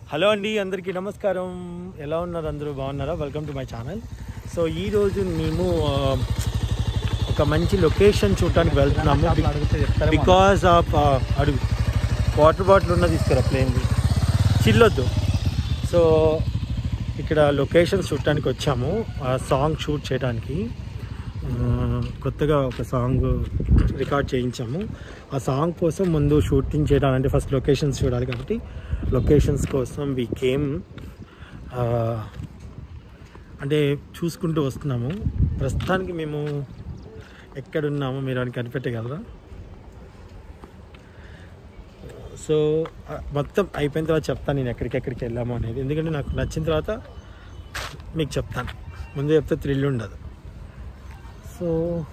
Hello అండి అందరికీ నమస్కారం ఎలా ఉన్నారు అందరూ బాగున్నారా welcome to my channel so ఈరోజు మేము ఆ, ఒక మంచి లొకేషన్ చూడటానికి వెళ్తున్నాము బికాస్ ఆఫ్ అడుగు వాటర్ బాటిల్ ఉన్న తీసుకురా ప్లేన్ చిల్లొద్దు సో ఇక్కడ లొకేషన్స్ చూడటానికి వచ్చాము ఆ సాంగ్ షూట్ చేయడానికి ఆ, కొత్తగా ఒక సాంగ్ రికార్డ్ చేయించాము ఆ సాంగ్ కోసం ముందు షూటింగ్ చేయడానికి ఫస్ట్ లొకేషన్స్ చూడాలి కాబట్టి లొకేషన్స్ కోసం వి కేమ్ అంటే చూసుకుంటూ వస్తున్నాము ప్రస్తుతానికి మేము ఎక్కడున్నామో మీరు అని కనిపెట్టగలరా సో ఆ, మొత్తం అయిపోయిన తర్వాత చెప్తాను నేను ఎక్కడికెక్కడికి వెళ్ళాము అనేది ఎందుకంటే నాకు నచ్చిన తర్వాత మీకు చెప్తాను ముందు చెప్తే థ్రిల్ ఉండదు సో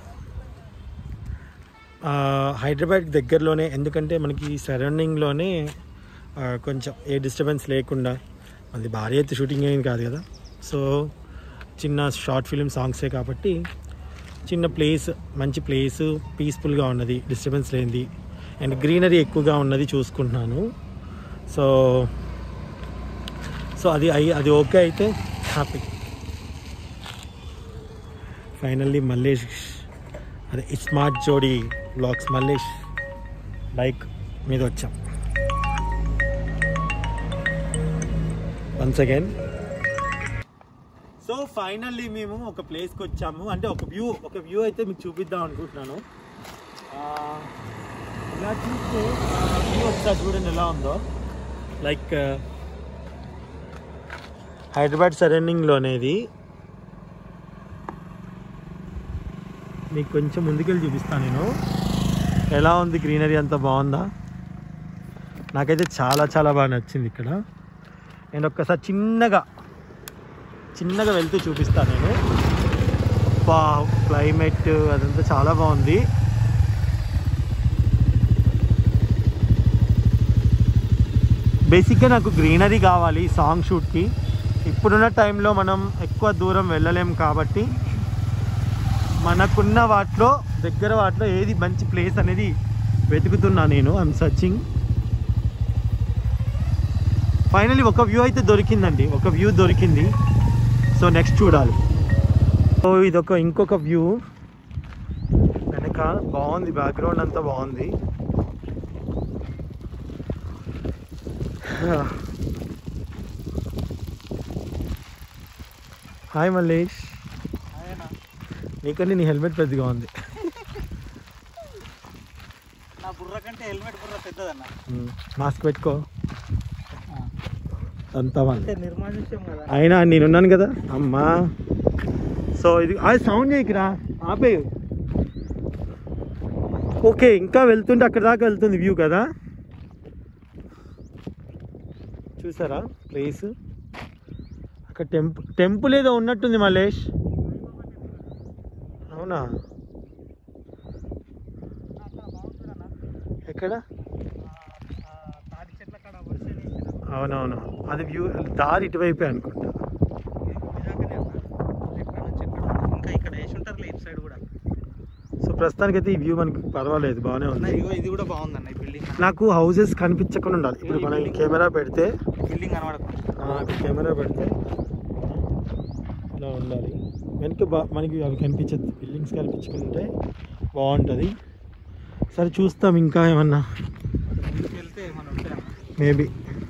ఆ, హైదరాబాద్ దగ్గరలోనే ఎందుకంటే మనకి సరౌండింగ్లోనే ఆ, కొంచెం ఏ డిస్టర్బెన్స్ లేకుండా అది భారీ అయితే షూటింగ్ అయింది కాదు కదా సో చిన్న షార్ట్ ఫిలిం సాంగ్సే కాబట్టి చిన్న ప్లేస్ మంచి ప్లేస్ పీస్ఫుల్గా ఉన్నది డిస్టర్బెన్స్ లేనిది అండ్ గ్రీనరీ ఎక్కువగా ఉన్నది చూసుకుంటున్నాను సో సో అది అయి అది ఓకే అయితే హ్యాపీ ఫైనల్లీ మల్లేష్ అదే స్మార్ట్ జోడీ బ్లాగ్స్ మల్లేష్ బైక్ మీద వచ్చాం వన్స్ అగైన్ సో ఫైనల్లీ మేము ఒక ప్లేస్కి వచ్చాము అంటే ఒక వ్యూ ఒక వ్యూ అయితే మీకు చూపిద్దాం అనుకుంటున్నాను ఆ, ఇలా చూస్తే వ్యూ ఒకసారి చూడండి ఎలా ఉందో లైక్ హైదరాబాద్ సరౌండింగ్లోనేది మీకు కొంచెం ముందుకెళ్ళి చూపిస్తాను నేను ఎలా ఉంది గ్రీనరీ అంతా బాగుందా నాకైతే చాలా చాలా బాగా నచ్చింది ఇక్కడ నేను ఒక్కసారి చిన్నగా చిన్నగా వెళ్తూ చూపిస్తాను నేను బా క్లైమేట్ అదంతా చాలా బాగుంది బేసిక్గా నాకు గ్రీనరీ కావాలి సాంగ్ షూట్కి ఇప్పుడున్న టైంలో మనం ఎక్కువ దూరం వెళ్ళలేం కాబట్టి మనకున్న వాటిలో దగ్గర వాటిలో ఏది మంచి ప్లేస్ అనేది వెతుకుతున్నా నేను ఐఎమ్ సర్చింగ్ ఫైనలీ ఒక వ్యూ అయితే దొరికిందండి ఒక వ్యూ దొరికింది సో నెక్స్ట్ చూడాలి సో ఇదొక ఇంకొక వ్యూ వెనక బాగుంది బ్యాక్గ్రౌండ్ అంతా బాగుంది హాయ్ మల్లేష్ నీకంటే నీ హెల్మెట్ పెద్దగా ఉంది నా బుర్ర కంటే హెల్మెట్ బుర్ర పెద్దదన్న మాస్క్ పెట్టుకో అంతా బాగుంది అంటే నిర్మానుష్యం కదా అయినా నేనున్నాను కదా అమ్మా సో ఇది అది సౌండ్ చేయకురా ఆపే ఓకే ఇంకా వెళ్తుంటే అక్కడ దాకా వెళ్తుంది వ్యూ కదా చూసారా ప్లేస్ అక్కడ టెంపుల్ టెంపుల్ ఏదో ఉన్నట్టుంది మల్లేష్ అవునా ఎక్కడ తాడి చెట్ల కాడ వర్షం అవునవును అది వ్యూ దారి ఇటువైపే అనుకుంటా ఇంకా ఇక్కడ వేసి ఉంటారులే ఇటు సైడ్ కూడా సో ప్రస్తుతానికైతే ఈ వ్యూ మనకి పర్వాలేదు బాగానే అన్న ఉంది ఇగో ఇది కూడా బాగుందన్న ఈ బిల్డింగ్ నాకు హౌసెస్ కనిపించకుండా ఉండాలి ఇప్పుడు మనం ఈ కెమెరా పెడితే బిల్డింగ్ కనబడకుండా ఆ, కెమెరా పెడితే ఇలా ఉండాలి వెనక బా మనకి అవి కనిపించదు బిల్డింగ్స్ కనిపించుకుంటే బాగుంటుంది సరే చూస్తాం ఇంకా ఏమన్నా ముందుకు వెళ్తే మనం ఉంటాయన్న మేబీ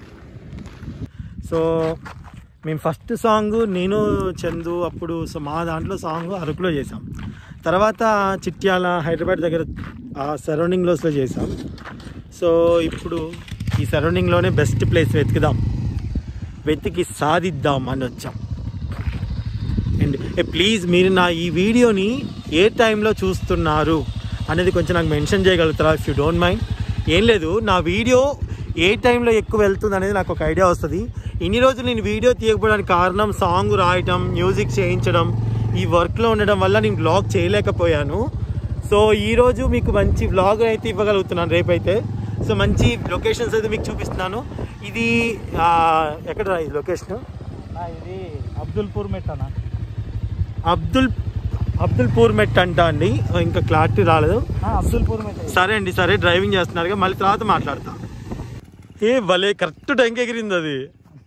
సో మేము ఫస్ట్ సాంగ్ నేను చందు అప్పుడు సో మా దాంట్లో సాంగ్ అరకులో చేసాం తర్వాత చిట్యాల హైదరాబాద్ దగ్గర ఆ సరౌండింగ్లోస్లో చేసాం సో ఇప్పుడు ఈ సరౌండింగ్లోనే బెస్ట్ ప్లేస్ వెతుకుదాం వెతికి సాధిద్దాం అని వచ్చాం అండ్ ప్లీజ్ మీరు నా ఈ వీడియోని ఏ టైంలో చూస్తున్నారు అనేది కొంచెం నాకు మెన్షన్ చేయగలుగుతారా ఇఫ్ యూ డోంట్ మైండ్ ఏం లేదు నా వీడియో ఏ టైంలో ఎక్కువ వెళ్తుంది అనేది నాకు ఒక ఐడియా వస్తుంది ఇన్ని రోజులు నేను వీడియో తీయకపోవడానికి కారణం సాంగ్ రాయటం మ్యూజిక్ చేయించడం ఈ వర్క్లో ఉండడం వల్ల నేను వ్లాగ్ చేయలేకపోయాను సో ఈరోజు మీకు మంచి వ్లాగ్ అయితే ఇవ్వగలుగుతున్నాను రేపైతే సో మంచి లొకేషన్స్ అయితే మీకు చూపిస్తున్నాను ఇది ఆ, ఎక్కడ రా ఈ లొకేషన్ అన్న, ఇది అబ్దుల్పూర్ మెట్ అన్న అబ్దుల్ అబ్దుల్ పూర్ మెట్ అంట అండి ఇంకా క్లారిటీ రాలేదు ఆ, అబ్దుల్పూర్ మెట్ సరే అండి సరే డ్రైవింగ్ చేస్తున్నారు మళ్ళీ తర్వాత మాట్లాడతా ఏ భలే కరెక్ట్ టైంకి ఎగిరింది అది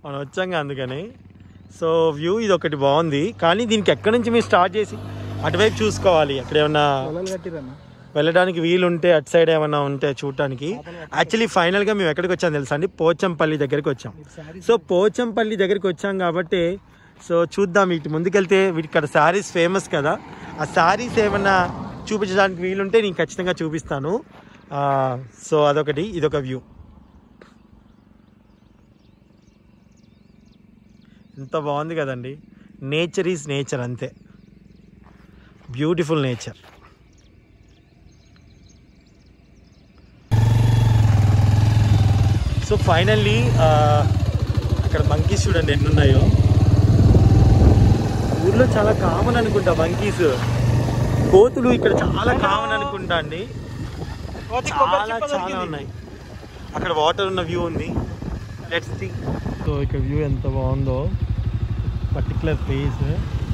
మనం వచ్చాం అందుకని సో వ్యూ ఇది ఒకటి బాగుంది కానీ దీనికి ఎక్కడి నుంచి మీరు స్టార్ట్ చేసి అటువైపు చూసుకోవాలి అక్కడ ఏమన్నా పొలాలు కట్టిరన్నా వెళ్ళడానికి వీలు ఉంటే అటు సైడ్ ఏమన్నా ఉంటే చూడటానికి యాక్చువల్లీ ఫైనల్గా మేము ఎక్కడికి వచ్చాం తెలుసా అండి పోచంపల్లి దగ్గరికి వచ్చాం సో పోచంపల్లి దగ్గరికి వచ్చాం కాబట్టి సో చూద్దాం ఇటు ముందుకెళ్తే వీటి ఇక్కడ శారీస్ ఫేమస్ కదా ఆ శారీస్ ఏమన్నా చూపించడానికి వీలుంటే నేను ఖచ్చితంగా చూపిస్తాను ఆ, సో అదొకటి ఇదొక వ్యూ ఎంత బాగుంది కదండి నేచర్ ఈజ్ నేచర్ అంతే బ్యూటిఫుల్ నేచర్ సో ఫైనల్లీ అక్కడ మంకీస్ చూడండి ఎన్ని ఉన్నాయో ఊర్లో చాలా కామన్ అనుకుంటా మంకీస్ కోతులు ఇక్కడ చాలా కామన్ అనుకుంటా అండి చాలా చాలా ఉన్నాయి అక్కడ వాటర్ ఉన్న వ్యూ ఉంది లెట్స్ థింక్ సో ఇక్కడ వ్యూ ఎంత బాగుందో పర్టికులర్ ప్లేస్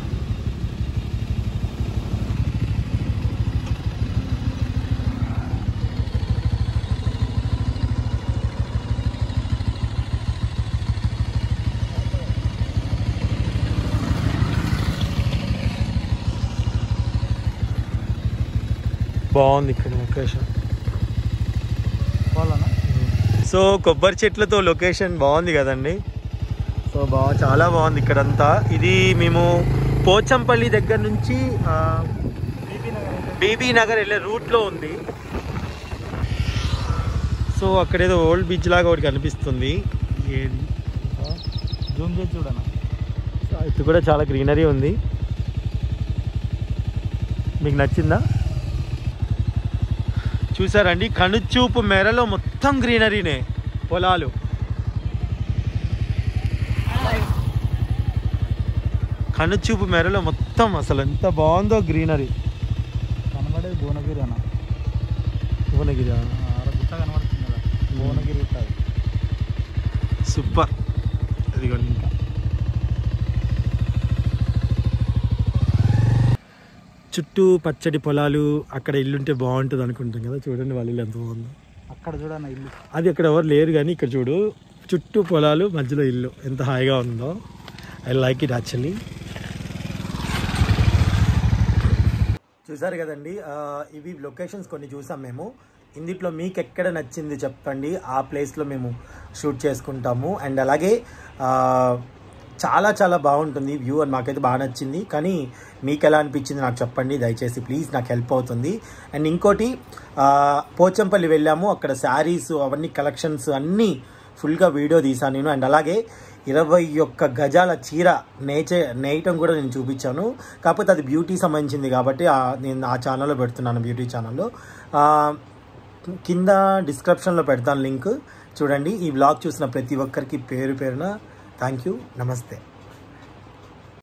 బాగుంది ఇక్కడ లొకేషన్ పోవాలన్నా సో కొబ్బరి చెట్లతో లొకేషన్ బాగుంది కదండి సో బా చాలా బాగుంది ఇక్కడంతా ఇది మేము పోచంపల్లి దగ్గర నుంచి ఆ, బీపీ నగర్ అయితే బీబీ నగర్ వెళ్ళే రూట్లో ఉంది సో అక్కడ ఏదో ఓల్డ్ బీచ్ లాగా ఒకటి కనిపిస్తుంది ఏది జూమ్ చేసి చూడన్నా సో ఇది కూడా చాలా గ్రీనరీ ఉంది మీకు నచ్చిందా చూసారండి కనుచూపు మెరలో మొత్తం గ్రీనరీనే పొలాలు కనుచూపు మెరలో మొత్తం అసలు ఎంత బాగుందో గ్రీనరీ కనబడేది భువనగిరి అన్న భువనగిరి ఆ, ఆడ గుట్ట కనబడుతుంది కదా భువనగిరి గుట్ట అది. సూపర్ ఇదిగోండి ఇంకా చుట్టూ పచ్చడి పొలాలు అక్కడ ఇల్లుంటే బాగుంటుంది అనుకుంటాం కదా చూడండి వాళ్ళ ఇల్లు ఎంత బాగుందో అక్కడ చూడన్న ఇల్లు అది అక్కడ ఎవరు లేరు కానీ ఇక్కడ చూడు చుట్టూ పొలాలు మధ్యలో ఇల్లు ఎంత హాయిగా ఉందో ఐ లైక్ ఇట్ యాక్చువల్లీ చూసారు కదండి ఆ, ఇవి లొకేషన్స్ కొన్ని చూసాం మేము ఇందులో మీకు ఎక్కడ నచ్చింది చెప్పండి ఆ ప్లేస్లో మేము షూట్ చేసుకుంటాము అండ్ అలాగే ఆ, చాలా చాలా బాగుంటుంది వ్యూ అని మాకైతే బాగా నచ్చింది కానీ మీకు ఎలా అనిపించింది నాకు చెప్పండి దయచేసి ప్లీజ్ నాకు హెల్ప్ అవుతుంది అండ్ ఇంకోటి ఆ, పోచంపల్లి వెళ్ళాము అక్కడ శారీస్ అవన్నీ కలెక్షన్స్ అన్నీ ఫుల్గా వీడియో తీసాను నేను అండ్ అలాగే ఇరవై ఒక్క గజాల చీర నేచే నేయటం కూడా నేను చూపించాను కాకపోతే అది బ్యూటీ సంబంధించింది కాబట్టి ఆ- నేను ఆ ఛానల్లో పెడుతున్నాను బ్యూటీ ఛానల్లో ఆ, కింద డిస్క్రిప్షన్లో పెడతాను లింక్ చూడండి ఈ బ్లాగ్ చూసిన ప్రతి ఒక్కరికి పేరు పేరున థ్యాంక్ యూ నమస్తే